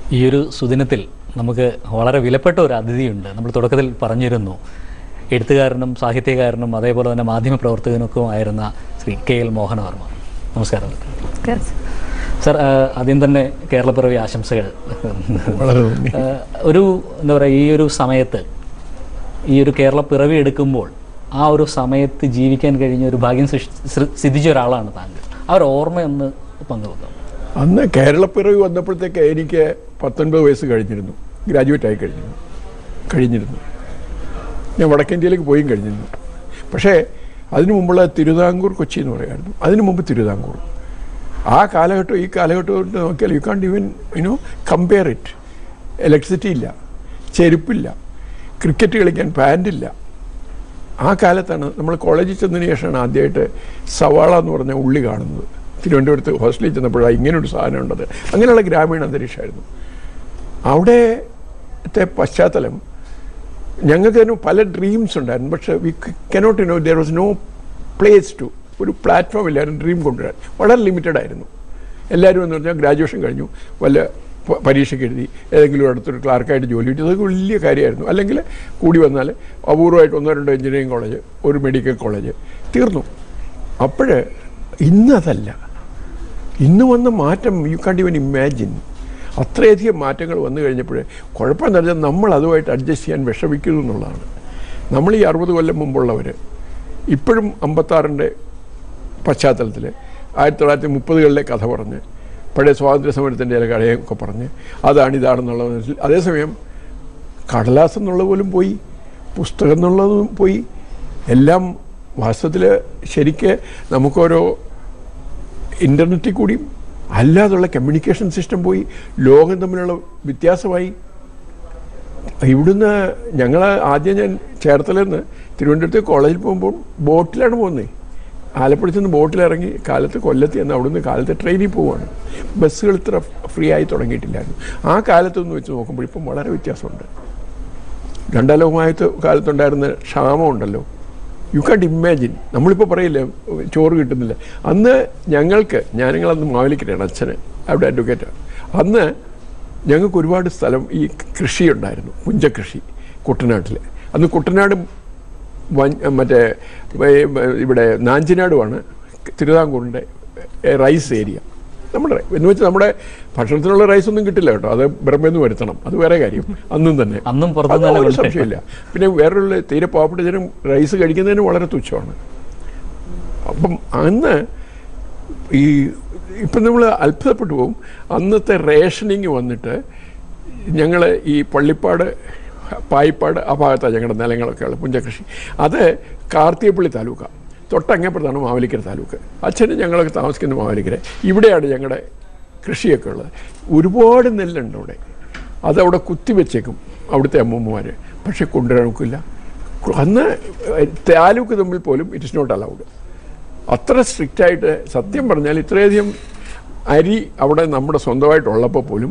ഈ ഒരു സുദിനത്തിൽ നമുക്ക് വളരെ വിലപ്പെട്ട ഒരു അതിഥിയുണ്ട് നമ്മൾ തുടക്കത്തിൽ പറഞ്ഞിരുന്നു എഴുത്തുകാരനും സാഹിത്യകാരനും അതേപോലെ തന്നെ മാധ്യമപ്രവർത്തകനൊക്കെ ആയിരുന്ന ശ്രീ കെ എൽ മോഹനവർമ്മ നമസ്കാരം സർ ആ, ആദ്യം തന്നെ കേരളപ്പിറവി ആശംസകൾ വളരെ നന്ദി ആ, ഒരു എന്താ പറയുക ഈ ഒരു സമയത്ത് ഈ ഒരു കേരള പിറവി എടുക്കുമ്പോൾ ആ ഒരു സമയത്ത് ജീവിക്കാൻ കഴിഞ്ഞ ഒരു ഭാഗ്യം സൃഷ്ടി- സൃ- സിദ്ധിച്ച ഒരാളാണ് താങ്കൾ ആ ഒരു ഓർമ്മയൊന്ന് പങ്കുവെക്കാം അന്ന് കേരളപ്പിറവി വന്നപ്പോഴത്തേക്ക് എനിക്ക് പത്തൊൻപത് വയസ്സ് കഴിഞ്ഞിരുന്നു ഗ്രാജുവേറ്റ് ആയി കഴിഞ്ഞിരുന്നു കഴിഞ്ഞിരുന്നു ഞാൻ വടക്കേന്ത്യയിലേക്ക് പോയും കഴിഞ്ഞിരുന്നു പക്ഷേ അതിനു മുമ്പുള്ള തിരുവിതാംകൂർ കൊച്ചി എന്ന് പറയുമായിരുന്നു അതിനു മുമ്പ് തിരുവിതാംകൂർ ആ കാലഘട്ടം ഈ കാലഘട്ടം നോക്കിയാൽ you can't even you know compare it electricity ഇല്ല ചെരുപ്പില്ല ക്രിക്കറ്റ് കളിക്കാൻ പാൻറ്റില്ല ആ കാലത്താണ് നമ്മൾ കോളേജിൽ ചെന്നതിന് ശേഷമാണ് ആദ്യമായിട്ട് സവാള എന്ന് പറഞ്ഞ ഉള്ളി കാണുന്നത് തിരുവനന്തപുരത്ത് ഹോസ്റ്റലിൽ ചെന്നപ്പോഴാണ് ഇങ്ങനൊരു സാധനം ഉണ്ടത് അങ്ങനെയുള്ള ഗ്രാമീണ അന്തരീക്ഷമായിരുന്നു അവിടത്തെ പശ്ചാത്തലം ഞങ്ങൾക്ക് തന്നെ പല ഡ്രീംസ് ഉണ്ടായിരുന്നു പക്ഷേ we cannot know there was no place to ഒരു പ്ലാറ്റ്ഫോം ഇല്ലായിരുന്നു ഡ്രീം കൊണ്ടുവരാൻ വളരെ ലിമിറ്റഡ് ആയിരുന്നു എല്ലാവരും എന്ന് പറഞ്ഞാൽ ഗ്രാജുവേഷൻ കഴിഞ്ഞു വല്ല പ- പരീക്ഷയ്ക്ക് എഴുതി ഏതെങ്കിലും അടുത്തൊരു ക്ലാർക്കായിട്ട് ജോലി കിട്ടി അതൊക്കെ വലിയ കാര്യമായിരുന്നു അല്ലെങ്കിൽ കൂടി വന്നാൽ അപൂർവമായിട്ട് ഒന്നോ രണ്ടോ എഞ്ചിനീയറിംഗ് കോളേജ് ഒരു മെഡിക്കൽ കോളേജ് തീർന്നു അപ്പോൾ ഇന്നതല്ല ഇന്ന് വന്ന മാറ്റം യു കാണ്ട് ഇവൻ ഇമാജിൻ അത്രയധികം മാറ്റങ്ങൾ വന്നു കഴിഞ്ഞപ്പോൾ കുഴപ്പമെന്ന് പറഞ്ഞാൽ നമ്മൾ അതുമായിട്ട് അഡ്ജസ്റ്റ് ചെയ്യാൻ വിഷമിക്കുന്നു എന്നുള്ളതാണ് നമ്മൾ ഈ അറുപത് കൊല്ലം മുമ്പുള്ളവർ ഇപ്പോഴും അമ്പത്താറിൻ്റെ പശ്ചാത്തലത്തിൽ ആയിരത്തി തൊള്ളായിരത്തി മുപ്പതുകളിലെ കഥ പറഞ്ഞ് പഴയ സ്വാതന്ത്ര്യ സമരത്തിൻ്റെ ചില കഥയൊക്കെ പറഞ്ഞ് അതാണ് ഇതാണെന്നുള്ളത് മനസ്സിൽ അതേസമയം കടലാസ് എന്നുള്ളത് പോലും പോയി പുസ്തകം എന്നുള്ളതും പോയി എല്ലാം വാസ്തവത്തിൽ ശരിക്ക് നമുക്കോരോ ഇൻ്റർനെറ്റിൽ കൂടിയും അല്ലാതുള്ള കമ്മ്യൂണിക്കേഷൻ സിസ്റ്റം പോയി ലോകം തമ്മിലുള്ള വ്യത്യാസമായി ഇവിടുന്ന് ഞങ്ങൾ ആദ്യം ഞാൻ ചേർത്തലയിൽ നിന്ന് തിരുവനന്തപുരത്ത് കോളേജിൽ പോകുമ്പോൾ ബോട്ടിലാണ് പോകുന്നത് ആലപ്പുഴയിൽ നിന്ന് ബോട്ടിലിറങ്ങി കാലത്ത് കൊല്ലത്ത് ചെന്ന് അവിടുന്ന് കാലത്ത് ട്രെയിനിൽ പോവുകയാണ് ബസ്സുകൾ ഇത്ര ഫ്രീ ആയി തുടങ്ങിയിട്ടില്ലായിരുന്നു ആ കാലത്തൊന്ന് വെച്ച് നോക്കുമ്പോൾ ഇപ്പം വളരെ വ്യത്യാസമുണ്ട് രണ്ടാം ലോകമായത്ത് കാലത്തുണ്ടായിരുന്ന ക്ഷാമമുണ്ടല്ലോ യു കാണ്ട് ഇമാജിൻ നമ്മളിപ്പോൾ പറയില്ലേ ചോറ് കിട്ടുന്നില്ല അന്ന് ഞങ്ങൾക്ക് ഞാനിങ്ങളന്ന് മാവലിക്കരയാണ് അച്ഛന് അവിടെ അഡ്വക്കേറ്റ് അന്ന് ഞങ്ങൾക്ക് ഒരുപാട് സ്ഥലം ഈ കൃഷി ഉണ്ടായിരുന്നു പുഞ്ചകൃഷി കുട്ടനാട്ടിൽ അന്ന് കുട്ടനാട് വൻ- മറ്റേ ഏ, ഇവിടെ നാഞ്ചിനാടുമാണ് തിരുവിതാംകൂറിൻ്റെ ഏ, റൈസ് ഏരിയ നമ്മുടെ എന്ന് വെച്ചാൽ നമ്മുടെ ഭക്ഷണത്തിനുള്ള റൈസ് ഒന്നും കിട്ടില്ല കേട്ടോ അത് ബ്രഹ്മെന്ന് വരുത്തണം അത് വേറെ കാര്യം അന്നും തന്നെ അന്നും പുറത്തുനിന്ന് അത് തന്നെ ഒരു കൊണ്ടുവരും. സംശയമില്ല പിന്നെ വേറൊരു തീരെ പാവപ്പെട്ട ജനം റൈസ് കഴിക്കുന്നതിന് വളരെ തുച്ഛമാണ് അപ്പം അന്ന് ഈ ഇപ്പം നമ്മൾ അത്ഭുതപ്പെട്ടു പോകും അന്നത്തെ റേഷനിങ് വന്നിട്ട് ഞങ്ങൾ ഈ പള്ളിപ്പാട് പായിപ്പാട് ആ ഭാഗത്താണ് ഞങ്ങളുടെ നിലങ്ങളൊക്കെ ഉള്ളത് പുഞ്ചകൃഷി അത് കാർത്തികപ്പള്ളി താലൂക്ക തൊട്ടങ്ങപ്പുറത്താണ് മാവലിക്കര താലൂക്ക് അച്ഛനും ഞങ്ങളൊക്കെ താമസിക്കുന്ന മാവലിക്കര ഇവിടെയാണ് ഞങ്ങളുടെ കൃഷിയൊക്കെ ഉള്ളത് ഒരുപാട് നെല്ലുണ്ട് അവിടെ അതവിടെ കുത്തിവെച്ചേക്കും അവിടുത്തെ അമ്മൂമ്മമാർ പക്ഷെ കൊണ്ടുവരാൻ നോക്കില്ല അന്ന് താലൂക്ക് തമ്മിൽ പോലും ഇറ്റ് ഇസ് നോട്ട് അലൗഡ് അത്ര സ്ട്രിക്റ്റ് ആയിട്ട് സത്യം പറഞ്ഞാൽ ഇത്രയധികം അരി അവിടെ നമ്മുടെ സ്വന്തമായിട്ടുള്ളപ്പോൾ പോലും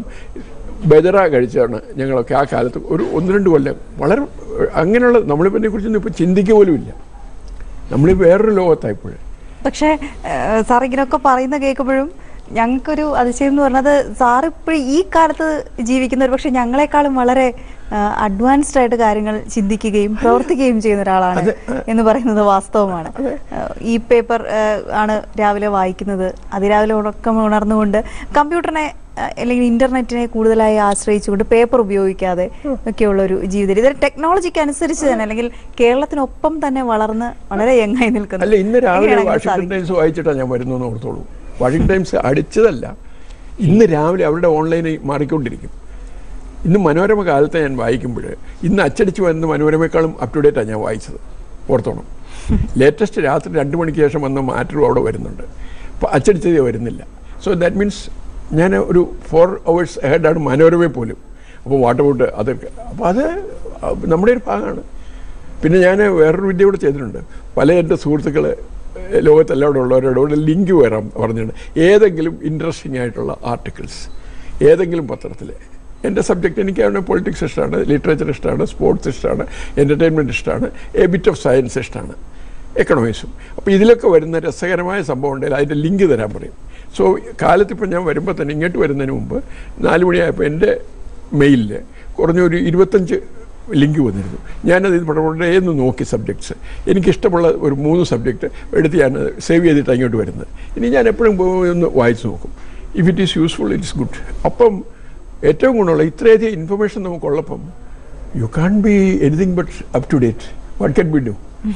ബദറ കഴിച്ചാണ് ഞങ്ങളൊക്കെ ആ കാലത്ത് ഒരു ഒന്ന് രണ്ട് കൊല്ലം വളരെ അങ്ങനെയുള്ള നമ്മളിപ്പോൾ ഇതിനെക്കുറിച്ചൊന്നും ഇപ്പോൾ ചിന്തിക്കുക പോലും ഇല്ല നമ്മൾ വേറൊരു ലോകത്തായിപ്പോഴേ പക്ഷേ ഏഹ്, സാർ ഇങ്ങനെയൊക്കെ പറയുന്ന കേൾക്കുമ്പോഴും ഞങ്ങൾക്കൊരു അതിശയം എന്ന് പറഞ്ഞത് സാർ ഇപ്പോഴും ഈ കാലത്ത് ജീവിക്കുന്നവർ പക്ഷെ ഞങ്ങളെക്കാളും വളരെ അഡ്വാൻസ്ഡ് ആയിട്ട് കാര്യങ്ങൾ ചിന്തിക്കുകയും പ്രവർത്തിക്കുകയും ചെയ്യുന്ന ഒരാളാണ് എന്ന് പറയുന്നത് വാസ്തവമാണ് ഏഹ്, ഈ പേപ്പർ ഏഹ്, ആണ് രാവിലെ വായിക്കുന്നത് അതിരാവിലെ ഉറക്കം ഉണർന്നുകൊണ്ട് കമ്പ്യൂട്ടറിനെ ഏഹ്, അല്ലെങ്കിൽ ഇന്റർനെറ്റിനെ കൂടുതലായി ആശ്രയിച്ചുകൊണ്ട് പേപ്പർ ഉപയോഗിക്കാതെ ഒക്കെയുള്ള ഒരു ജീവിതം ഇത് ടെക്നോളജിക്ക് അനുസരിച്ച് തന്നെ അല്ലെങ്കിൽ കേരളത്തിനൊപ്പം തന്നെ വളർന്ന് വളരെ യങ്ങായി നിൽക്കുന്നു അല്ല ഇന്ന് രാവിലെ എങ്ങനെയാണ് അങ്ങനെ വാഷിംഗ്ടൺ സാധിക്കുന്നത്? ടൈംസ് വായിച്ചിട്ടാണ് ഞാൻ വരുന്നു എന്ന് ഓർത്തോളൂ വാഷിംഗ്ടൺ ടൈംസ് അടിച്ചതല്ല ഇന്ന് രാവിലെ അവരുടെ ഓൺലൈനിൽ മാറിക്കൊണ്ടിരിക്കും ഇന്ന് മനോരമ കാലത്തെ ഞാൻ വായിക്കുമ്പോൾ ഇന്ന് അച്ചടിച്ച് വരുന്ന മനോരമയെക്കാളും അപ് ടു ഡേറ്റാണ് ഞാൻ വായിച്ചത് ഓർത്തോണം ലേറ്റസ്റ്റ് രാത്രി രണ്ട് മണിക്ക് ശേഷം വന്ന മാറ്ററും അവിടെ വരുന്നുണ്ട് അപ്പോൾ അച്ചടിച്ചതേ വരുന്നില്ല സോ ദാറ്റ് മീൻസ് ഞാൻ ഒരു ഫോർ അവേഴ്സ് ഹെഡാണ് മനോരമയിൽ പോലും അപ്പോൾ വാട്ട് അബൌട്ട് അതൊക്കെ അപ്പോൾ അത് നമ്മുടെ ഒരു ഭാഗമാണ് പിന്നെ ഞാൻ വേറൊരു വിദ്യ കൂടെ ചെയ്തിട്ടുണ്ട് പല എൻ്റെ സുഹൃത്തുക്കൾ ലോകത്തെല്ലാവിടെ ഉള്ളവരോട് ലിങ്ക് വരാൻ പറഞ്ഞിട്ടുണ്ട് ഏതെങ്കിലും ഇൻട്രസ്റ്റിംഗ് ആയിട്ടുള്ള ആർട്ടിക്കിൾസ് ഏതെങ്കിലും പത്രത്തിൽ എൻ്റെ സബ്ജക്റ്റ് എനിക്ക് അവിടെ പൊളിറ്റിക്സ് ഇഷ്ടമാണ് ലിറ്ററേച്ചർ ഇഷ്ടമാണ് സ്പോർട്സ് ഇഷ്ടമാണ് എൻ്റർടൈൻമെൻറ്റ് ഇഷ്ടമാണ് എ ബിറ്റ് ഓഫ് സയൻസ് ഇഷ്ടമാണ് എക്കണോമിക്സും അപ്പോൾ ഇതിലൊക്കെ വരുന്ന രസകരമായ സംഭവം ഉണ്ടെങ്കിൽ അതിൻ്റെ ലിങ്ക് തരാൻ പറയും സോ കാലത്ത് ഇപ്പം ഞാൻ വരുമ്പോൾ തന്നെ ഇങ്ങോട്ട് വരുന്നതിന് മുമ്പ് നാല് മണിയായപ്പോൾ എൻ്റെ മെയിലിൽ കുറഞ്ഞൊരു ഇരുപത്തഞ്ച് ലിങ്ക് വന്നിരുന്നു ഞാനത് ഇത് വളരെ എന്ന് നോക്കി സബ്ജക്ട്സ് എനിക്കിഷ്ടമുള്ള ഒരു മൂന്ന് സബ്ജക്റ്റ് എടുത്ത് ഞാൻ സേവ് ചെയ്തിട്ട് അങ്ങോട്ട് വരുന്നത് ഇനി ഞാൻ എപ്പോഴും പോയി ഒന്ന് വായിച്ച് നോക്കും if it is useful it is good അപ്പം ഏറ്റവും ഗുണമുള്ള ഇത്രയധികം ഇൻഫർമേഷൻ നമുക്കുള്ളപ്പം you can be anything but up to date what can be do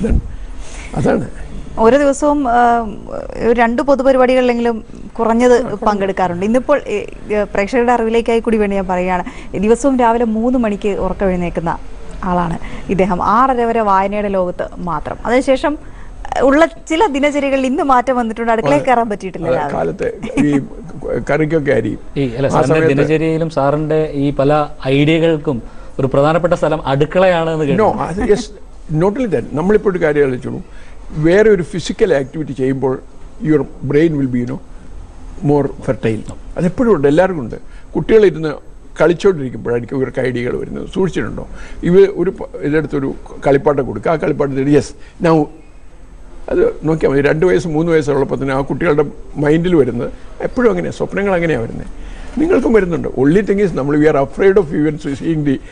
അതാണ് ഓരോ ദിവസവും ആ, ഒരു രണ്ട് പൊതുപരിപാടികളിലെങ്കിലും കുറഞ്ഞത് പങ്കെടുക്കാറുണ്ട് ഇന്നിപ്പോൾ ഏ, ഏ, പ്രേക്ഷകരുടെ അറിവിലേക്കായി കൂടി വേണ്ടി ഞാൻ പറയുകയാണ് ദിവസവും രാവിലെ മൂന്ന് മണിക്ക് ഉറക്കമെഴുന്നേൽക്കുന്ന ആളാണ് ഇദ്ദേഹം ആറര വരെ വായനയുടെ ലോകത്ത് മാത്രം അതിനുശേഷം ഉള്ള ചില ദിനചര്യകളിൽ ഇന്ന് മാറ്റം വന്നിട്ടുണ്ട് അടുക്കളയിൽ കയറാൻ പറ്റിയിട്ടില്ല അത് രാവിലെ കാലത്തെ ഈ കറിക്കൊക്കെ അരിയും ഈ അല്ല ആ സാറിന്റെ സമയത്ത് ദിനചര്യയിലും സാറിന്റെ ഈ പല ഐഡിയകൾക്കും ഒരു പ്രധാനപ്പെട്ട സ്ഥലം അടുക്കളയാണ് എന്ന് നോ കേട്ടു അത് യെസ് നോട്ട് ഓൺലി ദാറ്റ് നമ്മളിപ്പോൾ ഒരു കാര്യം ആലോചിച്ചോളൂ വേറെ ഒരു ഫിസിക്കൽ ആക്ടിവിറ്റി ചെയ്യുമ്പോൾ your brain will be you know more fertile അതെപ്പോഴും ഉണ്ട് എല്ലാവർക്കും ഉണ്ട് കുട്ടികളിരുന്ന് കളിച്ചുകൊണ്ടിരിക്കുമ്പോഴായിരിക്കും ഇവർക്ക് ഐഡിയകൾ വരുന്നത് സൂക്ഷിച്ചിട്ടുണ്ടോ ഇവ ഒരു പ- ഇതെടുത്തൊരു കളിപ്പാട്ടം കൊടുക്കുക ആ കളിപ്പാട്ടത്തിൽ യെസ് നൗ അത് നോക്കിയാൽ മതി രണ്ട് വയസ്സ് മൂന്ന് വയസ്സുള്ളപ്പോൾ തന്നെ ആ കുട്ടികളുടെ മൈൻഡിൽ വരുന്നത് എപ്പോഴും അങ്ങനെയാണ് സ്വപ്നങ്ങൾ അങ്ങനെയാണ് വരുന്നത് നിങ്ങൾക്കും വരുന്നുണ്ട് ഒള്ളി തിങ് ഈസ് നമ്മൾ we are afraid of even seeing the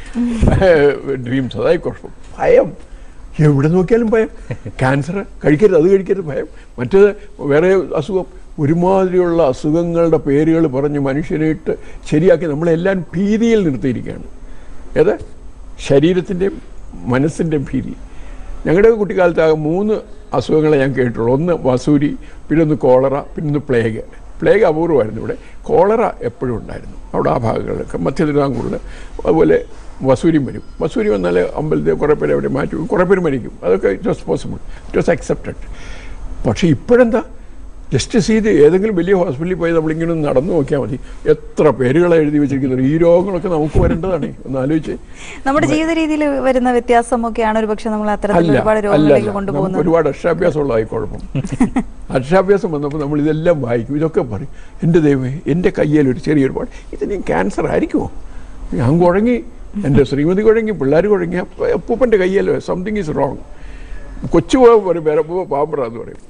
dreams അതായി കുഴപ്പം ഭയം എവിടെ നോക്കിയാലും ഭയം ക്യാൻസർ കഴിക്കരുത് അത് കഴിക്കരുത് ഭയം മറ്റേത് വേറെ അസുഖം ഒരുമാതിരിയുള്ള അസുഖങ്ങളുടെ പേരുകൾ പറഞ്ഞ് മനുഷ്യനായിട്ട് ശരിയാക്കി നമ്മളെല്ലാം ഭീതിയിൽ നിർത്തിയിരിക്കുകയാണ് ഏത് ശരീരത്തിൻ്റെയും മനസ്സിൻ്റെയും ഭീതി ഞങ്ങളുടെ കുട്ടിക്കാലത്ത് ആകെ മൂന്ന് അസുഖങ്ങളെ ഞാൻ കേട്ടിട്ടുള്ളൂ ഒന്ന് വസൂരി പിന്നെ ഒന്ന് കോളറ പിന്നെ ഒന്ന് പ്ലേഗ് പ്ലേഗ് അപൂർവമായിരുന്നു ഇവിടെ കോളറ എപ്പോഴും ഉണ്ടായിരുന്നു അവിടെ ആ ഭാഗങ്ങളിലൊക്കെ മധ്യ തിരുവിതാംകൂറിൽ അതുപോലെ വസൂരി വരും വസൂരി വന്നാൽ അമ്പലത്തിൽ കുറേ പേര് അവിടെ മാറ്റി കുറേ പേര് മരിക്കും അതൊക്കെ it was possible it was accepted പക്ഷേ ഇപ്പോഴെന്താ ജസ്റ്റ് ചെയ്ത് ഏതെങ്കിലും വലിയ ഹോസ്പിറ്റലിൽ പോയി നമ്മളിങ്ങനെ ഒന്ന് നടന്നു നോക്കിയാൽ മതി എത്ര പേരുകളാണ് എഴുതി വെച്ചിരിക്കുന്നത് ഈ രോഗങ്ങളൊക്കെ നമുക്ക് വരേണ്ടതാണ് ഒന്ന് ആലോചിച്ച് നമ്മുടെ ജീവിത രീതിയിൽ വരുന്ന വ്യത്യാസമൊക്കെയാണ് ഒരു പക്ഷെ നമ്മൾ അത്തരത്തിൽ അല്ല ഒരുപാട് അല്ല രോഗങ്ങളിലേക്ക് അല്ല. നമുക്ക് കൊണ്ടുപോകുന്നത് ഒരുപാട് അക്ഷരാഭ്യാസമുള്ളതായി കുഴപ്പം അക്ഷരാഭ്യാസം വന്നപ്പോൾ നമ്മൾ ഇതെല്ലാം വായിക്കും ഇതൊക്കെ പറയും എൻ്റെ ദൈവമേ എൻ്റെ കയ്യിൽ ഒരു ചെറിയൊരു പാട് ഇത് നീ ക്യാൻസർ ആയിരിക്കുമോ ഞാൻ കുഴങ്ങി എൻ്റെ ശ്രീമതി കുഴങ്ങി പിള്ളേർ കുഴങ്ങി അപ്പ- അപ്പൂപ്പൻ്റെ കയ്യല്ലോ സംതിങ് ഈസ് റോങ് കൊച്ചു പോകാൻ പറയും വേറെ പോ പാമ്പറ എന്ന് പറയും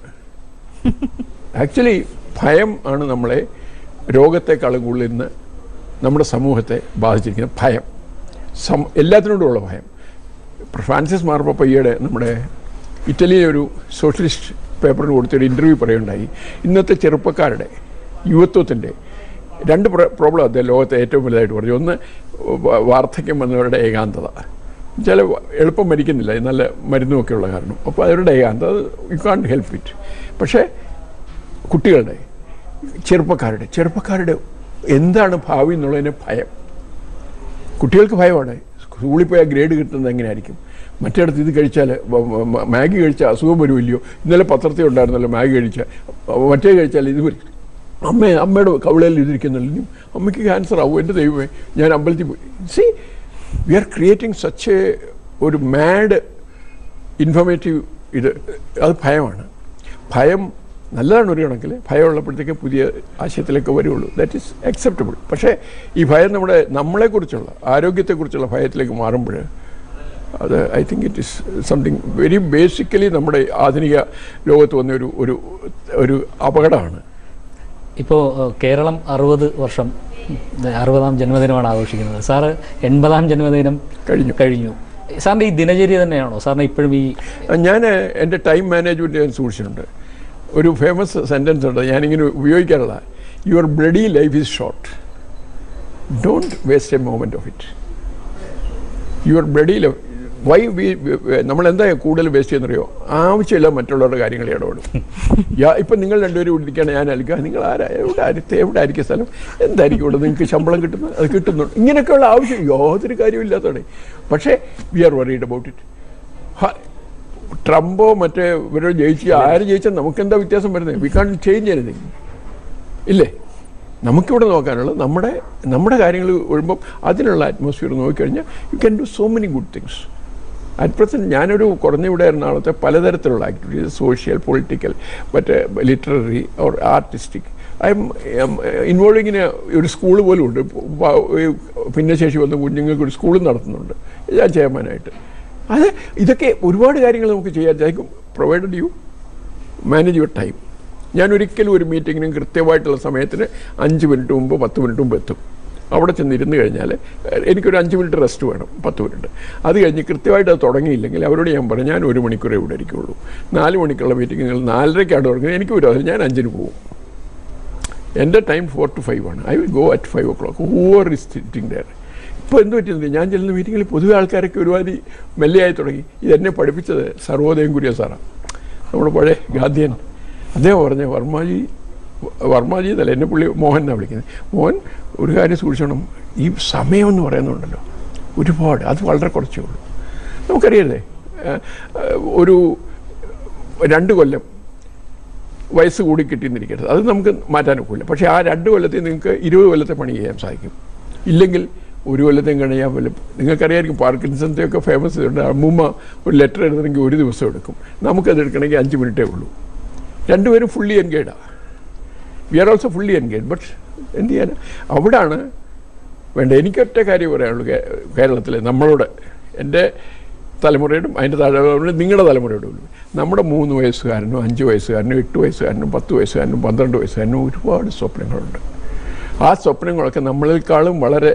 ആക്ച്വലി ഭയം ആണ് നമ്മളെ രോഗത്തെക്കാളും കൂടുതൽ ഇന്ന് നമ്മുടെ സമൂഹത്തെ ബാധിച്ചിരിക്കുന്ന ഭയം സം എല്ലാത്തിനോടുമുള്ള ഭയം ഫ്രാൻസിസ് മാർപ്പ ഈയിടെ നമ്മുടെ ഇറ്റലിയിലെ ഒരു സോഷ്യലിസ്റ്റ് പേപ്പറിന് കൊടുത്തൊരു ഇൻ്റർവ്യൂ പറയുണ്ടായി ഇന്നത്തെ ചെറുപ്പക്കാരുടെ യുവത്വത്തിൻ്റെ രണ്ട് പ്രോബ്ലം അദ്ദേഹം ലോകത്തെ ഏറ്റവും വലുതായിട്ട് പറഞ്ഞു ഒന്ന് വ- വാർദ്ധക്യം വന്നവരുടെ ഏകാന്തത ചില എളുപ്പം മരിക്കുന്നില്ല ഈ നല്ല മരുന്നുമൊക്കെ ഉള്ള കാരണം അപ്പോൾ അവരുടെ ഏകാന്തത യു കാൺ ഹെൽപ്പ് ഇറ്റ് പക്ഷേ കുട്ടികളുടെ ചെറുപ്പക്കാരുടെ ചെറുപ്പക്കാരുടെ എന്താണ് ഭാവി എന്നുള്ളതിന് ഭയം കുട്ടികൾക്ക് ഭയമാണ് സ്കൂളിൽ പോയാൽ ഗ്രേഡ് കിട്ടുന്നത് എങ്ങനെയായിരിക്കും മറ്റിടത്ത് ഇത് കഴിച്ചാൽ വ- വ- മാഗി കഴിച്ചാൽ അസുഖം വരുമില്ലയോ ഇന്നലെ പത്രത്തിൽ ഉണ്ടായിരുന്നല്ലോ മാഗി കഴിച്ചാൽ മറ്റേ കഴിച്ചാൽ ഇത് വരും അമ്മ അമ്മയുടെ കവിളയിൽ ഇതിരിക്കുന്നുള്ളൂ ഇനിയും അമ്മയ്ക്ക് ക്യാൻസർ ആവും എൻ്റെ ദൈവമേ ഞാൻ അമ്പലത്തിൽ പോയി see we are creating such a ഒരു മാഡ് ഇൻഫോർമേറ്റീവ് ഇത് അത് ഭയമാണ് ഭയം നല്ലതാണ് ഒരു കണക്കിൽ ഭയമുള്ളപ്പോഴത്തേക്ക് പുതിയ ആശയത്തിലേക്ക് വരുള്ളൂ ദാറ്റ് ഈസ് അക്സെപ്റ്റബിൾ പക്ഷേ ഈ ഭയം നമ്മുടെ നമ്മളെക്കുറിച്ചുള്ള ആരോഗ്യത്തെക്കുറിച്ചുള്ള ഭയത്തിലേക്ക് മാറുമ്പോൾ അത് I think it is something very basically നമ്മുടെ ആധുനിക ലോകത്ത് വന്ന ഒരു ഒരു ഒരു അപകടമാണ് ഇപ്പോൾ കേരളം അറുപത് വർഷം ഉം, അറുപതാം ജന്മദിനമാണ് ആഘോഷിക്കുന്നത് സാറ് എൺപതാം ജന്മദിനം കഴിഞ്ഞു. കഴിഞ്ഞു സാറിൻ്റെ ഈ ദിനചര്യ തന്നെയാണോ സാറിന് ഇപ്പോഴും ഈ ഞാൻ എൻ്റെ ടൈം മാനേജ്മെൻറ്റ് ഞാൻ സൂക്ഷിച്ചിട്ടുണ്ട് ഒരു ഫേമസ് സെൻറ്റൻസ് ഉണ്ട് ഞാനിങ്ങനെ ഉപയോഗിക്കാറുള്ള your bloody life is short don't waste a moment of it your bloody why we നമ്മൾ എന്താ കൂടുതൽ വേസ്റ്റ് ചെയ്യുന്നറിയോ ആവശ്യമില്ല മറ്റുള്ളവരുടെ കാര്യങ്ങൾ ഇടപെടും യാ ഇപ്പം നിങ്ങൾ രണ്ടുപേരും ഇവിടെ ഇരിക്കുകയാണ് ഞാൻ അൽക്കുക നിങ്ങൾ ആരാ എവിടെ ആരത്തെ എവിടെ ആയിരിക്കും സ്ഥലം എന്തായിരിക്കും ഇവിടെ നിങ്ങൾക്ക് ശമ്പളം കിട്ടുന്നത് അത് കിട്ടുന്നുണ്ട് ഇങ്ങനെയൊക്കെയുള്ള ആവശ്യം യാതൊരു കാര്യമില്ലാത്തതാണ് പക്ഷേ we are worried about it ട്രംപോ മറ്റേ ഇവരോ ജയിച്ച് ആര് ജയിച്ചാൽ നമുക്കെന്താ വ്യത്യാസം വരുന്നത് വി കാൺ ചേഞ്ച് എനിത്തിങ് ഇല്ലേ നമുക്കിവിടെ നോക്കാനുള്ളത് നമ്മുടെ നമ്മുടെ കാര്യങ്ങൾ വരുമ്പം അതിനുള്ള അറ്റ്മോസ്ഫിയർ നോക്കിക്കഴിഞ്ഞാൽ you can do so many good things at present ഞാനൊരു കുറഞ്ഞ ഇവിടെ എറണാകുളത്തെ പലതരത്തിലുള്ള ആക്ടിവിറ്റീസ് സോഷ്യൽ പൊളിറ്റിക്കൽ മറ്റേ literary or artistic I am involving in ഒരു സ്കൂൾ പോലും ഉണ്ട് പ- ഈ ഭിന്നശേഷി വന്ന കുഞ്ഞുങ്ങൾക്ക് ഒരു സ്കൂളും നടത്തുന്നുണ്ട് ഞാൻ ചെയർമാനായിട്ട് അത് ഇതൊക്കെ ഒരുപാട് കാര്യങ്ങൾ നമുക്ക് ചെയ്യാൻ സാധിക്കും provided you manage your time ഞാൻ ഒരിക്കലും ഒരു മീറ്റിങ്ങിനും കൃത്യമായിട്ടുള്ള സമയത്തിന് അഞ്ച് മിനിറ്റ് മുമ്പ് പത്ത് മിനിറ്റ് മുമ്പ് എത്തും അവിടെ ചെന്ന് ഇരുന്ന് കഴിഞ്ഞാൽ ഏഹ്, എനിക്കൊരു അഞ്ച് മിനിറ്റ് റെസ്റ്റ് വേണം പത്ത് മിനിറ്റ് അത് കഴിഞ്ഞ് കൃത്യമായിട്ട് അത് തുടങ്ങിയില്ലെങ്കിൽ അവരോട് ഞാൻ പറയും ഞാൻ ഒരു മണിക്കൂറേ ഇവിടെ ഇരിക്കുള്ളൂ നാല് മണിക്കുള്ള മീറ്റിങ്ങുകൾ നാലരയ്ക്കാണ് തുടങ്ങുന്നത് എനിക്ക് ഒരു ഞാൻ അഞ്ചിന് പോകും എൻ്റെ ടൈം ഫോർ ടു ഫൈവ് ആണ് I will go at five o'clock whoever is sitting there ഇപ്പോൾ എന്ത് പറ്റുന്നത് ഞാൻ ചെല്ലുന്ന മീറ്റിങ്ങിൽ പൊതുവെ ആൾക്കാരൊക്കെ ഒരുമാതിരി മെല്ലെയായി തുടങ്ങി ഇതെന്നെ പഠിപ്പിച്ചത് സർവോദയം കുര്യ സാറാണ് നമ്മുടെ പഴയ ഗാന്ധിയൻ അദ്ദേഹം പറഞ്ഞ വർമാജി വർമാജി എന്നല്ല എന്നെ പുള്ളി മോഹൻ എന്നാണ് വിളിക്കുന്നത് മോഹൻ ഒരു കാര്യം സൂക്ഷിച്ചോണം ഈ സമയം എന്ന് പറയുന്നുണ്ടല്ലോ ഒരുപാട് അത് വളരെ കുറച്ചേ ഉള്ളൂ നമുക്കറിയാലേ ഏഹ്, ഏഹ്, ഒരു രണ്ട് കൊല്ലം വയസ്സ് കൂടി കിട്ടിയെന്നിരിക്കരുത് അത് നമുക്ക് മാറ്റാൻ ഒക്കില്ല പക്ഷേ ആ രണ്ട് കൊല്ലത്തിൽ നിങ്ങൾക്ക് ഇരുപത് കൊല്ലത്തെ പണി ചെയ്യാൻ സാധിക്കും ഇല്ലെങ്കിൽ ഒരു കൊല്ലത്തെയും കഴിയാൻ പോലും നിങ്ങൾക്കറിയായിരിക്കും പാർക്കിൻസൺത്തെ ഒക്കെ ഫേമസ് ഉണ്ട് അമ്മൂമ്മ ഒരു ലെറ്റർ എഴുതണമെങ്കിൽ ഒരു ദിവസം എടുക്കും നമുക്കത് എടുക്കണമെങ്കിൽ അഞ്ച് മിനിറ്റേ ഉള്ളൂ രണ്ടുപേരും ഫുള്ളി എൻഗേഡാണ് we are also fully engaged but എന്ത് ചെയ്യാൻ അവിടാണ് വേണ്ട എനിക്കൊറ്റ കാര്യം പറയാനുള്ളൂ കേ- കേരളത്തിലെ നമ്മളോട് എൻ്റെ തലമുറയോടും അതിൻ്റെ താഴെ നിങ്ങളുടെ തലമുറയോടും ഉള്ളൂ നമ്മുടെ മൂന്ന് വയസ്സുകാരനും അഞ്ച് വയസ്സുകാരനും എട്ട് വയസ്സുകാരനും പത്ത് വയസ്സുകാരനും പന്ത്രണ്ട് വയസ്സുകാരനും ഒരുപാട് സ്വപ്നങ്ങളുണ്ട് ആ സ്വപ്നങ്ങളൊക്കെ നമ്മളെക്കാളും വളരെ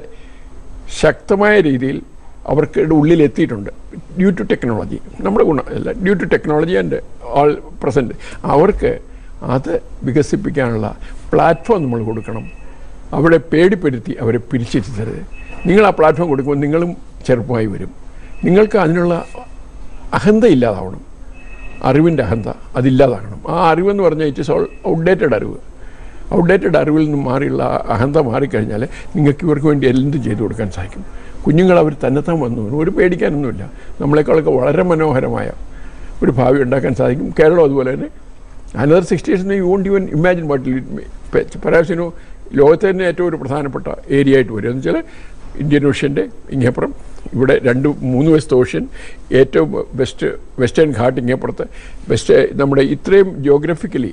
ശക്തമായ രീതിയിൽ അവർക്ക് ഉള്ളിൽ എത്തിയിട്ടുണ്ട് ഡ്യൂ ടു ടെക്നോളജി നമ്മുടെ ഗുണം അല്ല due to technology and all present അവർക്ക് അത് വികസിപ്പിക്കാനുള്ള പ്ലാറ്റ്ഫോം നമ്മൾ കൊടുക്കണം അവിടെ പേടിപ്പെടുത്തി അവരെ പിരിച്ചിരുത്തരുത് നിങ്ങൾ ആ പ്ലാറ്റ്ഫോം കൊടുക്കുമ്പോൾ നിങ്ങളും ചെറുപ്പമായി വരും നിങ്ങൾക്ക് അതിനുള്ള അഹന്ത ഇല്ലാതാവണം അറിവിൻ്റെ അഹന്ത അതില്ലാതാകണം ആ അറിവെന്ന് പറഞ്ഞാൽ ഇറ്റ് ഇസ് ഓൾ ഔട്ട്ഡേറ്റഡ് അറിവ് ഔട്ട്ഡേറ്റഡ് അറിവിൽ നിന്ന് മാറിയുള്ള ആ അഹന്ത മാറിക്കഴിഞ്ഞാൽ നിങ്ങൾക്ക് ഇവർക്ക് വേണ്ടി എന്തും ചെയ്തു കൊടുക്കാൻ സാധിക്കും കുഞ്ഞുങ്ങൾ അവർ തന്നെത്താൻ വന്നു ഒരു പേടിക്കാനൊന്നുമില്ല നമ്മളെക്കാളൊക്കെ വളരെ മനോഹരമായ ഒരു ഭാവി ഉണ്ടാക്കാൻ സാധിക്കും കേരളം അതുപോലെ തന്നെ another six years you won't even imagine വാട്ടിൽ പരാശനു ലോകത്തെ തന്നെ ഏറ്റവും ഒരു പ്രധാനപ്പെട്ട ഏരിയ ആയിട്ട് വരും എന്ന് വെച്ചാൽ ഇന്ത്യൻ ഓഷ്യൻ്റെ ഇങ്ങേപ്പുറം ഇവിടെ രണ്ട് മൂന്ന് വശത്തെ ഓഷ്യൻ ഏറ്റവും വെസ്റ്റ് വെസ്റ്റേൺ ഘാട്ട് ഇങ്ങേപ്പുറത്ത് വെസ്റ്റ് നമ്മുടെ ഇത്രയും ജിയോഗ്രഫിക്കലി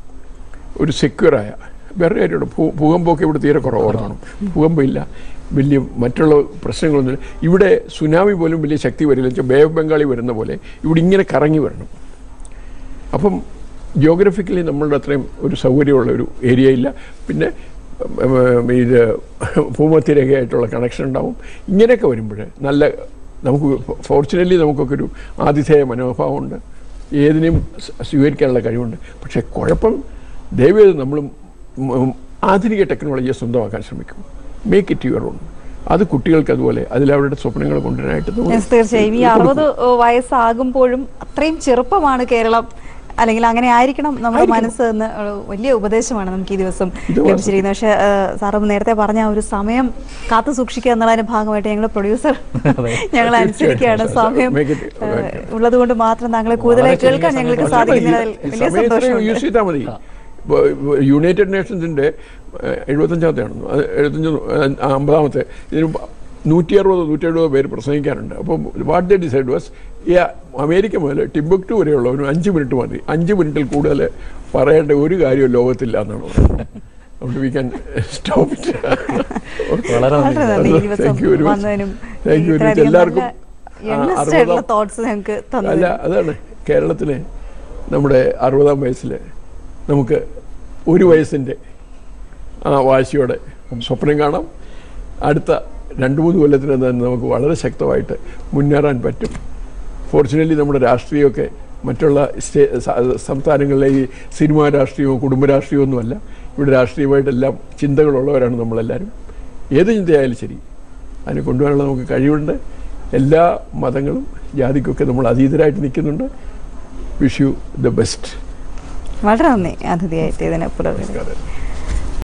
ഒരു സെക്യൂറായ വേറെ കാര്യമുണ്ട് ഭൂ ഭൂകമ്പമൊക്കെ ഇവിടെ തീരെ കുറവ് ഓർക്കണം ഭൂകമ്പമില്ല വലിയ മറ്റുള്ള പ്രശ്നങ്ങളൊന്നുമില്ല ഇവിടെ സുനാമി പോലും വലിയ ശക്തി വരില്ല എന്ന് വെച്ചാൽ ബേ ഓഫ് ബംഗാളി വരുന്ന പോലെ ഇവിടെ ഇങ്ങനെ കറങ്ങി വരണം അപ്പം ജിയോഗ്രഫിക്കലി നമ്മളുടെ അത്രയും ഒരു സൗകര്യമുള്ള ഒരു ഏരിയ ഇല്ല പിന്നെ ഉം, ഉം, ഇത് ഭൂമധ്യരേഖയായിട്ടുള്ള കണക്ഷൻ ഉണ്ടാവും ഇങ്ങനെയൊക്കെ വരുമ്പോൾ നല്ല നമുക്ക് ഫോർച്ചുനേറ്റ്ലി നമുക്കൊക്കെ ഒരു ആതിഥേയ മനോഭാവമുണ്ട് ഏതിനെയും സ്വ- സ്വീകരിക്കാനുള്ള കഴിവുണ്ട് പക്ഷേ കുഴപ്പം ദയവേത് നമ്മളും ഉം, ആധുനിക ടെക്നോളജിയെ സ്വന്തമാക്കാൻ ശ്രമിക്കും മേക്ക് ഇറ്റ് യുവർ ഓൺ അത് കുട്ടികൾക്ക് അതുപോലെ അതിലവരുടെ സ്വപ്നങ്ങൾ കൊണ്ടുവരാനായിട്ട് നമ്മൾ Yes, തീർച്ചയായും ഈ അറുപത് വയസ്സാകുമ്പോഴും അത്രയും ചെറുപ്പമാണ് കേരളം അല്ലെങ്കിൽ അങ്ങനെ ആയിരിക്കണം നമ്മുടെ മനസ്സ് എന്ന് ഉള്ള വലിയ ഉപദേശമാണ് നമുക്ക് ഈ ദിവസം ഇത് ലഭിച്ചിരിക്കുന്നത് പക്ഷെ സാറും നേരത്തെ പറഞ്ഞ ആ ഒരു സമയം കാത്തു സൂക്ഷിക്കുക എന്നുള്ളതിന്റെ ഭാഗമായിട്ട് ഞങ്ങളുടെ പ്രൊഡ്യൂസർ ഞങ്ങൾ അനുസരിക്കുകയാണ് സമയം Make it- ഉള്ളത് കൊണ്ട് മാത്രം താങ്കളെ കൂടുതലായി വളരെ ചുരുങ്ങിയ കേൾക്കാൻ ഞങ്ങൾക്ക് സമയം സാധിക്കുന്നതിൽ വലിയ സന്തോഷമുണ്ട് യൂസ് ചെയ്താൽ മതി യുണൈറ്റഡ് നേഷൻസിന്റെ എഴുപത്തഞ്ചാമത്തെ ആണെന്ന് അത് എഴുപത്തഞ്ച് അമ്പതാമത്തെ ഇതിന് നൂറ്റി അറുപത് നൂറ്റി എഴുപത് പേര് പ്രസംഗിക്കാനുണ്ട് അപ്പം വാട്ട് ദ ഡിസൈഡ് വാസ് ഈ അമേരിക്ക മുതൽ ടിംബക്ടു വരെയുള്ളവന് അഞ്ച് മിനിറ്റ് മതി അഞ്ച് മിനിറ്റിൽ കൂടുതൽ പറയേണ്ട ഒരു കാര്യവും ലോകത്തില്ല എന്നാണ് പറയുന്നത് അതുകൊണ്ട് വി ക്യാൻ സ്റ്റോപ്പ് ഇറ്റ് വളരെ നന്ദി വളരെ നന്ദി ഈ ദിവസം Thank you very much. വന്നതിനും Thank you very much. ഇത്രയധികം എല്ലാവർക്കും നല്ല ആ, youngest അറുപതാം- ആയിട്ടുള്ള തോട്ട്സ് ഞങ്ങൾക്ക് അല്ല തന്നു അതാണ് കേരളത്തിലെ നമ്മുടെ അറുപതാം വയസ്സിൽ നമുക്ക് ഒരു വയസ്സിൻ്റെ ആ വാശിയോടെ സ്വപ്നം കാണാം അടുത്ത രണ്ട് മൂന്ന് കൊല്ലത്തിന് തന്നെ നമുക്ക് വളരെ ശക്തമായിട്ട് മുന്നേറാൻ പറ്റും ഫോർച്ചുനേറ്റ്ലി നമ്മുടെ രാഷ്ട്രീയമൊക്കെ മറ്റുള്ള സ്റ്റേ സ- സംസ്ഥാനങ്ങളിലെ ഈ സിനിമാ രാഷ്ട്രീയവും കുടുംബ രാഷ്ട്രീയവും ഒന്നുമല്ല ഇവിടെ രാഷ്ട്രീയമായിട്ടെല്ലാം ചിന്തകളുള്ളവരാണ് നമ്മളെല്ലാവരും ഏത് ചിന്തയായാലും ശരി അതിനെ കൊണ്ടുപോകാനുള്ള നമുക്ക് കഴിവുണ്ട് എല്ലാ മതങ്ങളും ജാതിക്കൊക്കെ നമ്മൾ അതീതരായിട്ട് നിൽക്കുന്നുണ്ട് വിഷ് യു ദ ബെസ്റ്റ് വളരെ നന്ദി അതിഥിയായിട്ട് ഇതിനെ പുലർത്തി നമസ്കാരം